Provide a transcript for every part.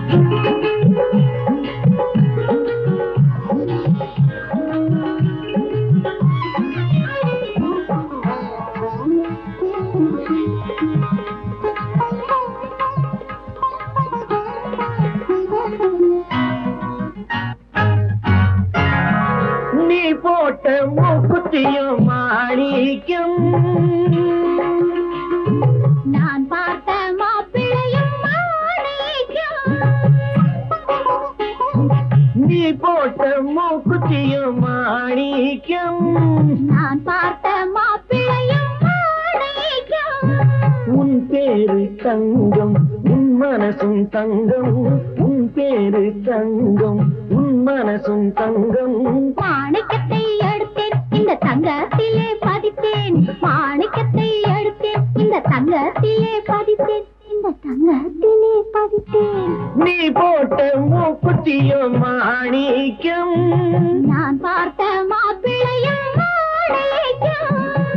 நீ போட்ட மூக்குத்தியும் மாணிக்கம் நான் பார்த்த மாப்பிள்ளையும் மாணிக்கம் நீ போட்ட மூக்குத்தியும் மாணிக்கம் நான் பார்த்த மாப்பிள்ளையும் மாணிக்கம் உன் பேரு தங்கம் உன் மனசும் தங்கம் உன் பேரு தங்கம் உன் மனசும் தங்கம் மாணிக்கத்தை எடுத்தேன் இந்த தங்கத்திலே பதித்தேன் மாணிக்கத்தை எடுத்தேன் இந்த தங்கத்திலே பதித்தேன் இந்த தங்கத்திலே பதித்தேன் நீ போட்ட மூக்குத்தியும் மாணிக்கம் நான் பார்த்த மாப்பிள்ளையும் மாணிக்கம்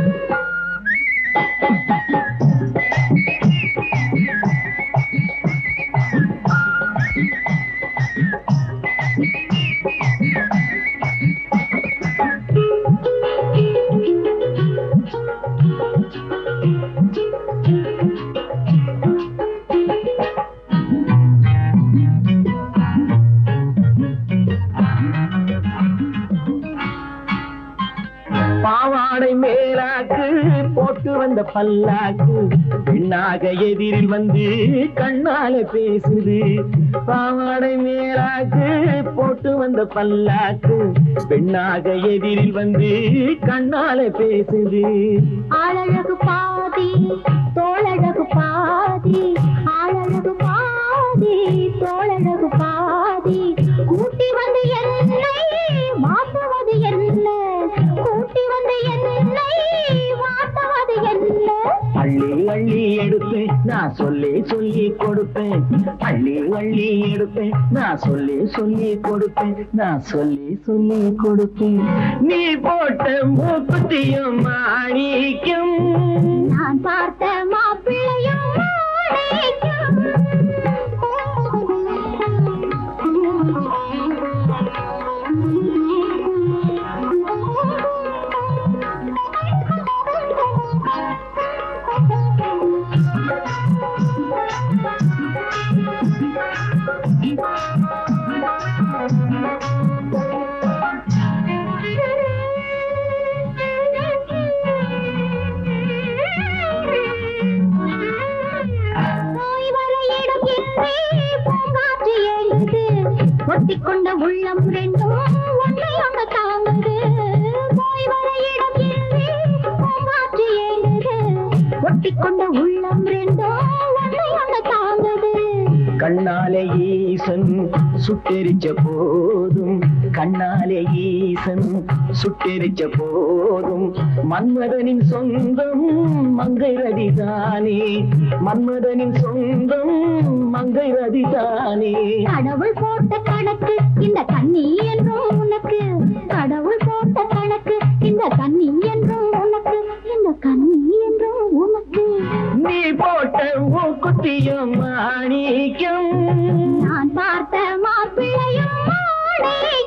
பாவாடை மேலாக்கு போட்டு வந்த பல்லாக்கு பெண்ணாக எதிரில் வந்து கண்ணால பேசுது பாவாடை மேலாக்கு போட்டு வந்த பல்லாக்கு பெண்ணாக எதிரில் வந்து கண்ணால பேசுது ஆளழகு பாதி தோளழகு பாதி ஆளழகு பாதி தோளழகு பாதி கூட்டி வந்து என்னை மாற்றுவது என்ன கூட்டி வந்து என்னை மாற்றுவது என்ன அள்ளி அள்ளி எடுப்பேன் நான் சொல்லி சொல்லி கொடுப்பேன் அள்ளி அள்ளி எடுப்பேன் நான் சொல்லி சொல்லி கொடுப்பேன் நான் சொல்லி சொல்லி கொடுப்பேன் நீ போட்ட மூக்குத்தியும் மாணிக்கம் நான் பார்த்த மாப்பிள்ளையும் நோய் வர இடம் இன்றி பூங்காற்று எழுது ஒட்டிக்கொண்ட உள்ளம் ரெண்டும் ஒன்றை ஒன்று தாங்குது நோய் வர இடம் இன்றி பூங்காற்று எழுது ஒட்டிக்கொண்ட உள்ளம் ரெண்டும் ஒன்றை ஒன்று தாங்குது கண்ணாலே ஈசன் சுட்டெரிச்ச போதும் கண்ணாலே ஈசன் சுட்டெரிச்ச போதும் மன்மதனின் சொந்தம் மங்கை ரதிதானே மன்மதனின் சொந்தம் மங்கை ரதிதானே கடவுள் போட்ட கணக்கு இந்த கண்ணி என்றும் உனக்கு கடவுள் போட்ட கணக்கு இந்த கண்ணி என்றும் உனக்கு இந்த கண்ணி என்றும் உனக்கு நீ போட்ட மூக்குத்தியும் மாணிக்கம் நான் பார்த்த மாப்பிள்ளையும் மாணிக்கம்